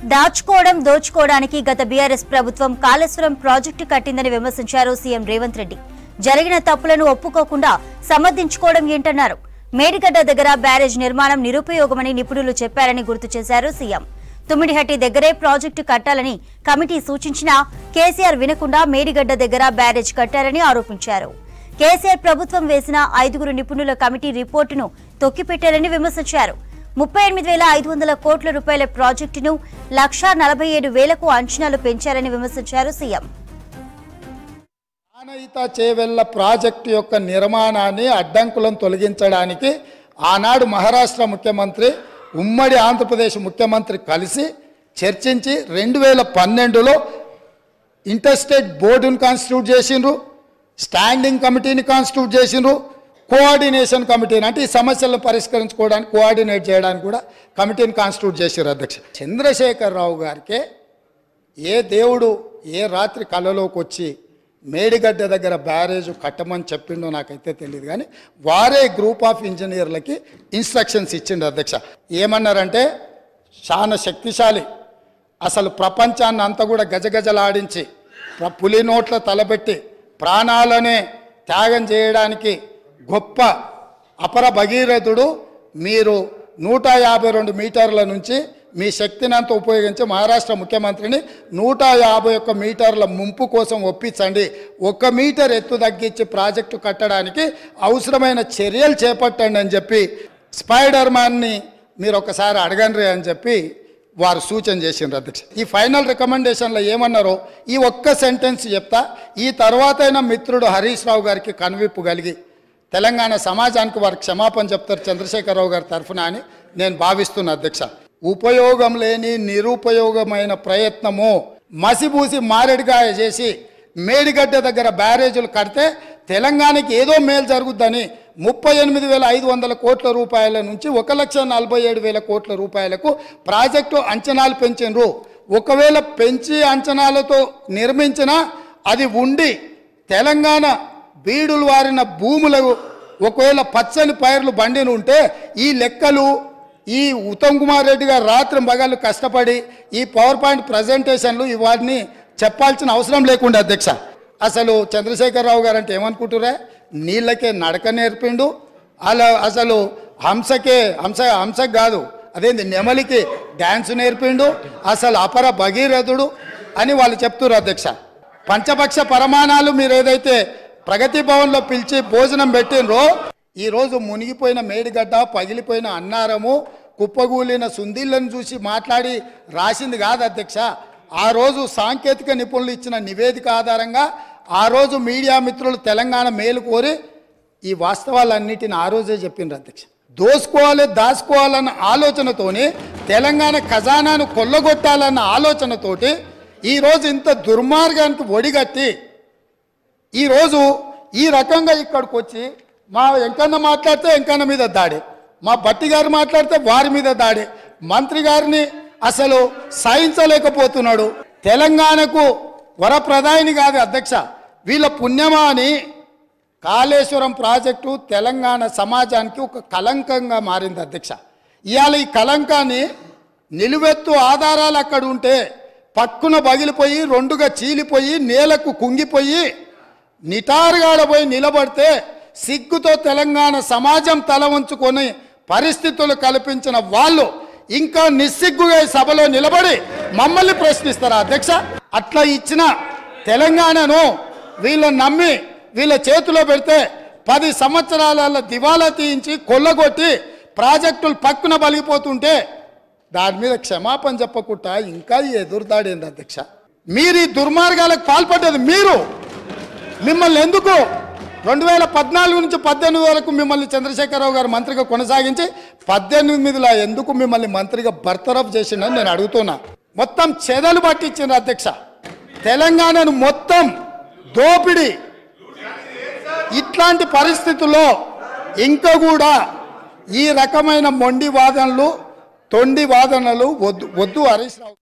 దాచుకోవడం దోచుకోవడానికి గత బీఆర్ఎస్ ప్రభుత్వం కాళేశ్వరం ప్రాజెక్టు కట్టిందని విమర్శించారు సీఎం రేవంత్ రెడ్డి జరిగిన తప్పులను ఒప్పుకోకుండా సమర్థించుకోవడం ఏంటన్నారు మేడిగడ్డ దగ్గర బ్యారేజ్ నిర్మాణం నిరుపయోగమని నిపుణులు చెప్పారని గుర్తు చేశారు సీఎం తుమ్మిడిహట్టి దగ్గరే ప్రాజెక్టు కట్టాలని కమిటీ సూచించినా కేసీఆర్ వినకుండా మేడిగడ్డ దగ్గర బ్యారేజ్ కట్టారని ఆరోపించారు కేసీఆర్ ప్రభుత్వం వేసిన ఐదుగురు నిపుణుల కమిటీ రిపోర్టును తొక్కిపెట్టారని విమర్శించారు ముప్పై ఎనిమిది వేల ఐదు వందల కోట్ల రూపాయల ప్రాజెక్టును లక్షా నలభై ఏడు వేలకు అంచనాలు పెంచారని విమర్శించారు సీఎం ఆనయిత చేవెళ్ల ప్రాజెక్టు యొక్క నిర్మాణాన్ని అడ్డంకులను తొలగించడానికి ఆనాడు మహారాష్ట్ర ముఖ్యమంత్రి ఉమ్మడి ఆంధ్రప్రదేశ్ ముఖ్యమంత్రి కలిసి చర్చించి రెండు వేల పన్నెండులో ఇంటర్స్టేట్ బోర్డును కాన్స్టిట్యూట్ చేసిండ్రు స్టాండింగ్ కమిటీని కాన్స్టిట్యూట్ చేసిండ్రు కోఆర్డినేషన్ కమిటీని అంటే ఈ సమస్యలను పరిష్కరించుకోవడానికి కోఆర్డినేట్ చేయడానికి కూడా కమిటీని కాన్స్టిట్యూట్ చేసారు అధ్యక్ష చంద్రశేఖరరావు గారికే ఏ దేవుడు ఏ రాత్రి కళ్ళలోకి వచ్చి మేడిగడ్డ దగ్గర బ్యారేజ్ కట్టమని చెప్పిండో నాకైతే తెలియదు కానీ వారే గ్రూప్ ఆఫ్ ఇంజనీర్లకి ఇన్స్ట్రక్షన్స్ ఇచ్చిండు అధ్యక్ష ఏమన్నారంటే చాలా శక్తిశాలి అసలు ప్రపంచాన్ని అంతా కూడా గజగజలాడించి ప్ర- పులి నోట్ల తలబెట్టి ప్రాణాలనే త్యాగం చేయడానికి గొప్ప అపర భగీరథుడు మీరు నూట యాభై రెండు మీటర్ల నుంచి మీ శక్తిని అంతా ఉపయోగించి మహారాష్ట్ర ముఖ్యమంత్రిని నూట యాభై ఒక్క మీటర్ల ముంపు కోసం ఒప్పించండి ఒక మీటర్ ఎత్తు తగ్గించి ప్రాజెక్టు కట్టడానికి అవసరమైన చర్యలు చేపట్టండి అని చెప్పి స్పైడర్ మ్యాన్ని మీరు ఒకసారి అడగండి అని చెప్పి వారు సూచన చేసిండ్రు అధ్యక్ష ఈ ఫైనల్ రికమెండేషన్లో ఏమన్నారో ఈ ఒక్క సెంటెన్స్ చెప్తా ఈ తర్వాత అయినా మిత్రుడు హరీష్ రావు గారికి కనువిప్పు కలిగి తెలంగాణ సమాజానికి వారు క్షమాపణ చెప్తారు చంద్రశేఖరరావు గారి తరఫున అని నేను భావిస్తున్నా అధ్యక్ష ఉపయోగం లేని నిరుపయోగమైన ప్రయత్నము మసిబూసి మారేడుగాయ చేసి మేడిగడ్డ దగ్గర బ్యారేజీలు కడితే తెలంగాణకి ఏదో మేలు జరుగుద్దని ముప్పై ఎనిమిది వేల ఐదు వందల కోట్ల రూపాయల నుంచి ఒక లక్ష నలభై ఏడు వేల కోట్ల రూపాయలకు ప్రాజెక్టు అంచనాలు పెంచిండ్రు ఒకవేళ పెంచి అంచనాలతో నిర్మించిన అది ఉండి తెలంగాణ బీడులు వారిన భూములకు ఒకవేళ పచ్చని పైర్లు బండిని ఉంటే ఈ లెక్కలు ఈ ఉత్తమ్ కుమార్ రెడ్డి గారు రాత్రి మగళ్ళు కష్టపడి ఈ పవర్ పాయింట్ ప్రజెంటేషన్లు ఇవన్నీ చెప్పాల్సిన అవసరం లేకుండా అధ్యక్ష అసలు చంద్రశేఖరరావు గారు అంటే ఏమనుకుంటురా నీళ్ళకే నడక నేర్పిండు అలా అసలు హంసకే హంస హంసకు కాదు అదేంది నెమలికి డ్యాన్స్ నేర్పిండు అసలు అపర భగీరథుడు అని వాళ్ళు చెప్తున్నారు అధ్యక్ష పంచపక్ష పరమాణాలు మీరు ఏదైతే ప్రగతి భవన్లో పిలిచి భోజనం పెట్టినరో ఈరోజు మునిగిపోయిన మేడిగడ్డ పగిలిపోయిన అన్నారము కుప్పగూలిన సుందీళ్ళను చూసి మాట్లాడి రాసింది కాదు అధ్యక్ష ఆ రోజు సాంకేతిక నిపుణులు ఇచ్చిన నివేదిక ఆధారంగా ఆ రోజు మీడియా మిత్రులు తెలంగాణ మేలు కోరి ఈ వాస్తవాలన్నిటిని ఆ రోజే చెప్పిండ్రు అధ్యక్ష దోసుకోవాలి దాచుకోవాలన్న ఆలోచనతోని తెలంగాణ ఖజానాను కొల్లగొట్టాలన్న ఆలోచనతోటి ఈరోజు ఇంత దుర్మార్గానికి ఒడిగట్టి ఈరోజు ఈ రకంగా ఇక్కడికి వచ్చి మా వెంకన్న మాట్లాడితే వెంకన్న మీద దాడి మా బట్టి గారు మాట్లాడితే వారి మీద దాడి మంత్రి గారిని అసలు సహించలేకపోతున్నాడు తెలంగాణకు వరప్రధాని కాదు అధ్యక్ష వీళ్ళ పుణ్యమా అని కాళేశ్వరం ప్రాజెక్టు తెలంగాణ సమాజానికి ఒక కలంకంగా మారింది అధ్యక్ష ఇవాళ ఈ కలంకాన్ని నిలువెత్తు ఆధారాలు అక్కడ ఉంటే పక్కున పగిలిపోయి రెండుగా చీలిపోయి నేలకు కుంగిపోయి నిటారుగాడపోయి నిలబడితే సిగ్గుతో తెలంగాణ సమాజం తల వంచుకొని పరిస్థితులు కల్పించిన వాళ్ళు ఇంకా నిస్సిగ్గుగా ఈ సభలో నిలబడి మమ్మల్ని ప్రశ్నిస్తారా అధ్యక్ష అట్లా ఇచ్చిన తెలంగాణను వీళ్ళని నమ్మి వీళ్ళ చేతిలో పెడితే పది సంవత్సరాల దివాలా తీయించి కొల్లగొట్టి ప్రాజెక్టులు పక్కున బలిగిపోతుంటే దాని మీద క్షమాపణ చెప్పకుండా ఇంకా ఎదురుదాడేంది అధ్యక్ష మీరు ఈ దుర్మార్గాలకు పాల్పడ్డది మీరు మిమ్మల్ని ఎందుకు రెండు వేల పద్నాలుగు నుంచి పద్దెనిమిది వరకు మిమ్మల్ని చంద్రశేఖరరావు గారు మంత్రిగా కొనసాగించి పద్దెనిమిదిలో ఎందుకు మిమ్మల్ని మంత్రిగా బర్తరఫ్ చేసిండని నేను అడుగుతున్నా మొత్తం చెదలు పట్టించిండ్రు అధ్యక్ష తెలంగాణను మొత్తం దోపిడి ఇట్లాంటి పరిస్థితుల్లో ఇంకా కూడా ఈ రకమైన మొండి వాదనలు తొండి వాదనలు వద్దు వద్దు హరీష్ రావు